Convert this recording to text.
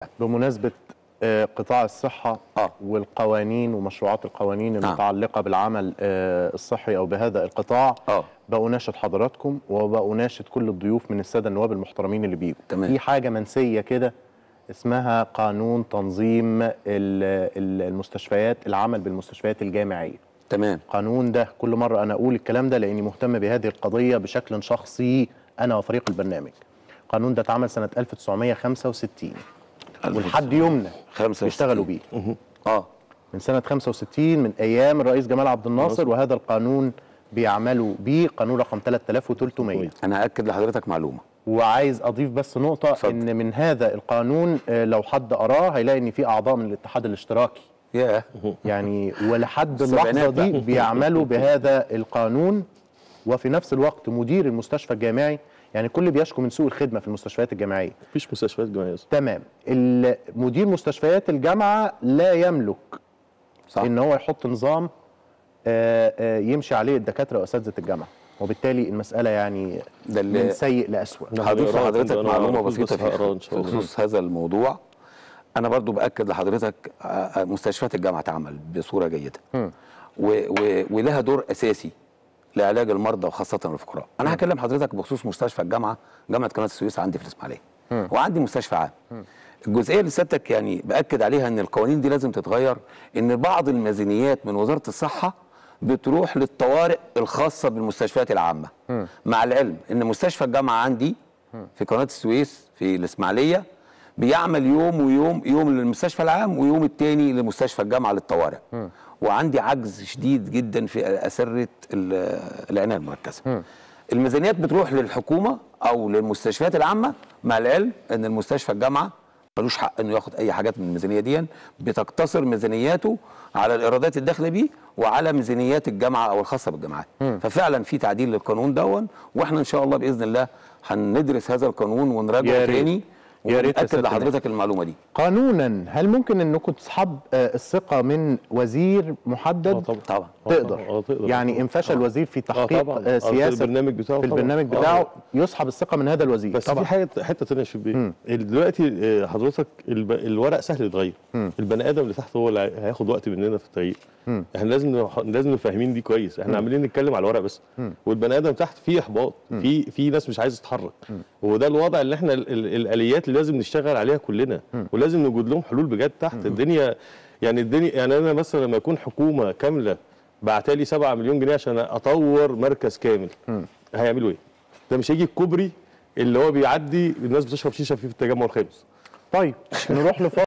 بمناسبة آه، قطاع الصحة آه. والقوانين ومشروعات القوانين نعم. المتعلقة بالعمل آه، الصحي أو بهذا القطاع آه. بأناشد حضراتكم وبأناشد كل الضيوف من السادة النواب المحترمين اللي بيجوا تمام. في حاجة منسية كده اسمها قانون تنظيم ال- ال- المستشفيات العمل بالمستشفيات الجامعية تمام القانون ده كل مرة أنا أقول الكلام ده لأني مهتم بهذه القضية بشكل شخصي أنا وفريق البرنامج القانون ده اتعمل سنة 1965 ولحد يومنا 65. بيشتغلوا بيه اه من سنة 65 من أيام الرئيس جمال عبد الناصر وهذا القانون بيعملوا بيه قانون رقم 3300 انا هاكد لحضرتك معلومه وعايز أضيف بس نقطة اتفضل. إن من هذا القانون آه، لو حد قراه هيلاقي إن في أعضاء من الاتحاد الاشتراكي ياه يعني ولحد السبعينات اللحظة دي بقى. بيعملوا بهذا القانون وفي نفس الوقت مدير المستشفى الجامعي يعني كل بيشكو من سوء الخدمة في المستشفيات الجامعية مفيش مستشفيات جامعيه أصلاً. تمام ال- مدير مستشفيات الجامعة لا يملك صح ان هو يحط نظام آه، آه، يمشي عليه الدكاتره واساتذه الجامعه وبالتالي المساله يعني ده اللي- من سيء لاسوء نعم. هضيف هنقراها لحضرتك كنت أنا معلومه معرفوش بسيطه بس هقراها إن في شاء الله. بخصوص هذا الموضوع انا برضو باكد لحضرتك آه، آه، مستشفيات الجامعه تعمل بصوره جيده مم. و و ولها دور اساسي لعلاج المرضى وخاصه الفقراء انا هكلم حضرتك بخصوص مستشفى الجامعه جامعه قناه السويس عندي في الاسماعيليه وعندي مستشفى عام الجزئيه اللي سيادتك يعني باكد عليها ان القوانين دي لازم تتغير ان بعض الميزانيات من وزاره الصحه بتروح للطوارئ الخاصه بالمستشفيات العامه مع العلم ان مستشفى الجامعه عندي في قناه السويس في الاسماعيليه بيعمل يوم ويوم يوم للمستشفى العام ويوم التاني لمستشفى الجامعه للطوارئ وعندي عجز شديد جدا في اسره ال- العنايه المركزه الميزانيات بتروح للحكومه او للمستشفيات العامه مع العلم ان المستشفى الجامعه ملوش حق انه ياخد اي حاجات من الميزانيه دي بتقتصر ميزانياته على الايرادات الداخله بيه وعلى ميزانيات الجامعه او الخاصه بالجامعات ففعلا في تعديل للقانون دون واحنا ان شاء الله باذن الله هندرس هذا القانون يا ونراجعه ريت. تاني يا ريت يا ونأكد سيادة لحضرتك المعلومه دي قانونا هل ممكن انكم تسحب آه، الثقه من وزير محدد اه طبعا طبعا تقدر اه تقدر يعني ان فشل وزير في اه تحقيق طبعا آه، آه، في سياسه البرنامج بتاعه في طبعاً. البرنامج آه. بتاعه يسحب الثقه من هذا الوزير بس في حاجه حته ثانيه يا شبيه دلوقتي آه، حضرتك الب... الورق سهل يتغير البني ادم اللي تحت هو اللي هي- هياخد وقت مننا في التغيير احنا لازم نح- لازم نبقى فاهمين دي كويس احنا عمالين نتكلم على الورق بس والبني ادم تحت فيه احباط في في ناس مش عايزه تتحرك وده الوضع اللي احنا ال... ال... الاليات اللي لازم نشتغل عليها كلنا ولازم نوجد لهم حلول بجد تحت الدنيا يعني الدنيا يعني انا مثلا لما يكون حكومه كامله بعتالي 7 مليون جنيه عشان اطور مركز كامل هيعملوا ايه؟ ده مش هيجي الكوبري اللي هو بيعدي الناس بتشرب شيشه فيه في التجمع الخامس طيب نروح لفاصل